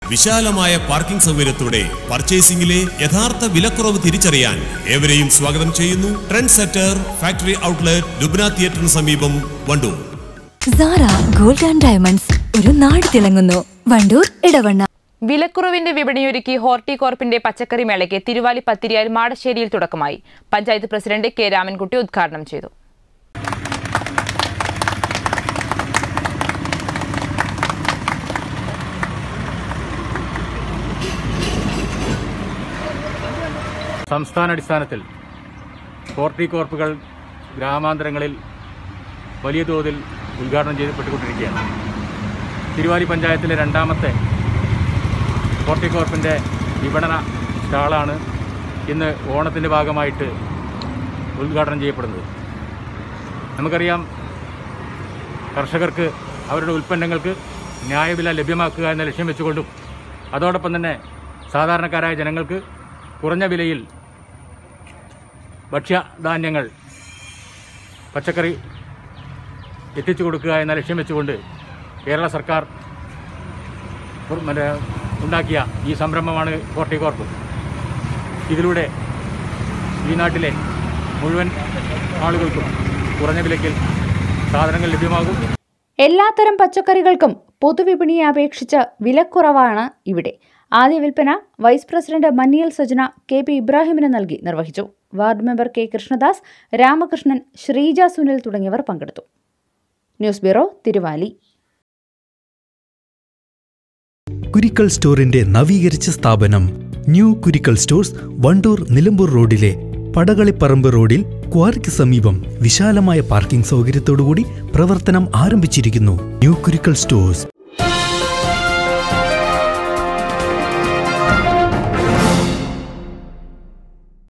വിശാലമായ പാർക്കിംഗ് സൗകര്യത്തോടെ പർച്ചേസിംഗിലെ യഥാർത്ഥ വിലക്കുറവ് തിരിച്ചറിയാൻ ഏവരെയും സ്വാഗതം ചെയ്യുന്നു trend setter factory outlet Lubna തിയേറ്ററിന് സമീപം Wandoor Sara gold and diamonds ഒരു നാട് തിളങ്ങുന്നു വണ്ടൂർ ഇടവണ്ണ വിലക്കുറവിന്റെ വിപണിയൊരുക്കി ഹോർട്ടികോർപ്പിന്റെ പച്ചക്കറി മേളയ്ക്ക് തിരുവാലി പത്തിരിയാൽ മാടശ്ശേരിയിൽ തുടക്കമായി പഞ്ചായത്ത് പ്രസിഡന്റ് കെ രാമൻകുട്ടി ഉദ്ഘാടനം ചെയ്തു സംസ്ഥാനാടിസ്ഥാനത്തിൽ ഹോർട്ടികോർപ്പുകൾ ഗ്രാമാന്തരങ്ങളിൽ വലിയ തോതിൽ ഉദ്ഘാടനം ചെയ്യപ്പെട്ടുകൊണ്ടിരിക്കുകയാണ് തിരുവാലി പഞ്ചായത്തിലെ രണ്ടാമത്തെ ഹോർട്ടികോർപ്പിൻ്റെ വിപണന സ്റ്റാളാണ് ഇന്ന് ഓണത്തിൻ്റെ ഭാഗമായിട്ട് ഉദ്ഘാടനം ചെയ്യപ്പെടുന്നത് നമുക്കറിയാം കർഷകർക്ക് അവരുടെ ഉൽപ്പന്നങ്ങൾക്ക് ന്യായവില ലഭ്യമാക്കുക എന്ന ലക്ഷ്യം വെച്ചുകൊണ്ടും അതോടൊപ്പം തന്നെ സാധാരണക്കാരായ ജനങ്ങൾക്ക് കുറഞ്ഞ വിലയിൽ ഭക്ഷ്യധാന്യങ്ങൾ പച്ചക്കറി എത്തിച്ചു കൊടുക്കുക എന്ന ലക്ഷ്യം വെച്ചുകൊണ്ട് കേരള സർക്കാർ ഉർ- മറ്റേ ഉണ്ടാക്കിയ ഈ സംരംഭമാണ് ഹോർട്ടികോർപ്പ് ഇതിലൂടെ ഈ നാട്ടിലെ മുഴുവൻ ആളുകൾക്കും കുറഞ്ഞ വിലയ്ക്ക് സാധനങ്ങൾ ലഭ്യമാകും എല്ലാത്തരം പച്ചക്കറികൾക്കും പൊതുവിപണിയെ അപേക്ഷിച്ച് വിലക്കുറവാണ് ഇവിടെ ആദ്യ വിൽപ്പന vice president Manniyal Sajana K P ഇബ്രാഹിമിന് നൽകി നിർവഹിച്ചു ward member K Krishnadas Ramakrishnan Sreeja Sunil തുടങ്ങിയവർ പങ്കെടുത്തു ന്യൂസ് ബ്യൂറോ തിരുവാലി കുരിക്കൽ സ്റ്റോറിന്റെ നവീകരിച്ച സ്ഥാപനം ന്യൂ കുരിക്കൽ സ്റ്റോഴ്സ് വണ്ടൂർ നിലമ്പൂർ റോഡിലെ പടകളിപ്പറമ്പ് റോഡിൽ ക്വാറിക്ക് സമീപം വിശാലമായ പാർക്കിംഗ് സൗകര്യത്തോടുകൂടി പ്രവർത്തനം ആരംഭിച്ചിരിക്കുന്നു ന്യൂ കുരിക്കൽ സ്റ്റോഴ്സ്